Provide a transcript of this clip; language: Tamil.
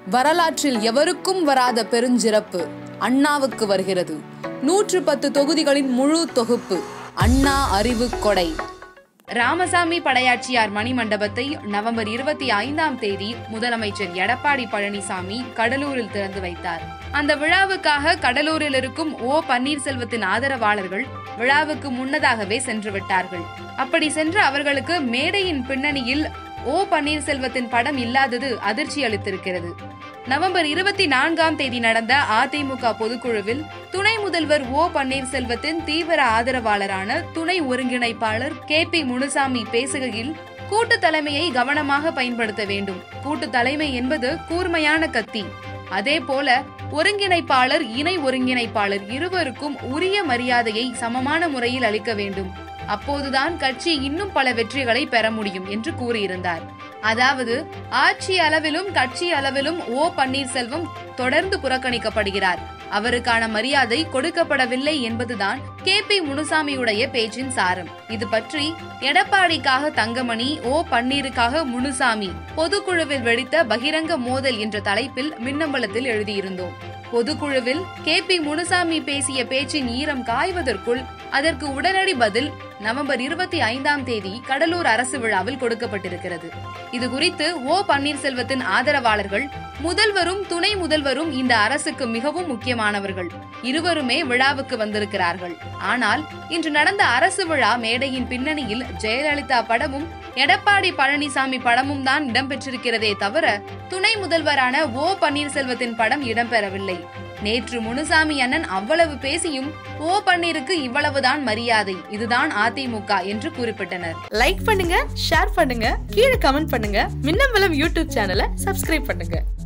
வரலாற்றில் எவருக்கும் வராத பெருஞ்சிறப்பு அண்ணாவுக்கு வருகிறது நூற்று பத்து தொகுதிகளின் முழு தொகுப்பு அண்ணா அறிவு கொடை ராமசாமி படையாட்சியார் மணிமண்டபத்தை நவம்பர் இருபத்தி ஐந்தாம் தேதி முதலமைச்சர் எடப்பாடி பழனிசாமி கடலூரில் திறந்து வைத்தார் அந்த விழாவுக்காக கடலூரில் இருக்கும் ஓ பன்னீர்செல்வத்தின் ஆதரவாளர்கள் விழாவுக்கு முன்னதாகவே சென்று விட்டார்கள் அப்படி சென்ற அவர்களுக்கு மேடையின் பின்னணியில் ஓ பன்னீர்செல்வத்தின் படம் இல்லாதது அதிர்ச்சி அளித்திருக்கிறது நவம்பர் இருபத்தி நான்காம் தேதி நடந்த அதிமுக பொதுக்குழுவில் துணை முதல்வர் ஓ பன்னீர்செல்வத்தின் தீவிர ஆதரவாளரான துணை ஒருங்கிணைப்பாளர் கே பி முனுசாமி பேசுகையில் கூட்டு தலைமையை கவனமாக பயன்படுத்த வேண்டும் கூட்டு தலைமை என்பது கூர்மையான கத்தி அதே போல ஒருங்கிணைப்பாளர் இணை ஒருங்கிணைப்பாளர் இருவருக்கும் உரிய மரியாதையை சமமான முறையில் அளிக்க வேண்டும் அப்போதுதான் கட்சி இன்னும் பல வெற்றிகளை பெற முடியும் என்று கூறியிருந்தார் அதாவது ஆட்சி அளவிலும் கட்சி அளவிலும் ஓ பன்னீர்செல்வம் தொடர்ந்து புறக்கணிக்கப்படுகிறார் அவருக்கான மரியாதை கொடுக்கப்படவில்லை என்பதுதான் கே பி முனுசாமியுடைய பேச்சின் சாரம் இது பற்றி எடப்பாடிக்காக தங்கமணி ஓ பன்னீருக்காக முனுசாமி பொதுக்குழுவில் வெடித்த பகிரங்க மோதல் என்ற தலைப்பில் மின்னம்பலத்தில் எழுதியிருந்தோம் பொதுக்குழுவில் கே பி முனுசாமி பேசிய பேச்சின் ஈரம் காய்வதற்குள் அதற்கு உடனடி பதில் நவம்பர் இருபத்தி ஐந்தாம் தேதி கடலூர் அரசு விழாவில் கொடுக்கப்பட்டிருக்கிறது இது குறித்து ஓ பன்னீர்செல்வத்தின் ஆதரவாளர்கள் முதல்வரும் துணை முதல்வரும் இந்த அரசுக்கு மிகவும் முக்கியமானவர்கள் இருவருமே விழாவுக்கு வந்திருக்கிறார்கள் ஆனால் இன்று நடந்த அரசு விழா மேடையின் பின்னணியில் ஜெயலலிதா படமும் எடப்பாடி பழனிசாமி படமும் தான் இடம்பெற்றிருக்கிறதே தவிர துணை முதல்வரான ஓ பன்னீர்செல்வத்தின் படம் இடம்பெறவில்லை நேற்று முனுசாமி அண்ணன் அவ்வளவு பேசியும் ஓ பன்னீருக்கு இவ்வளவுதான் மரியாதை இதுதான் அதிமுக என்று குறிப்பிட்டனர் லைக் பண்ணுங்க ஷேர் பண்ணுங்க கீழே கமெண்ட் பண்ணுங்க மின்னம்பலம் யூடியூப் சேனலை சப்ஸ்கிரைப் பண்ணுங்க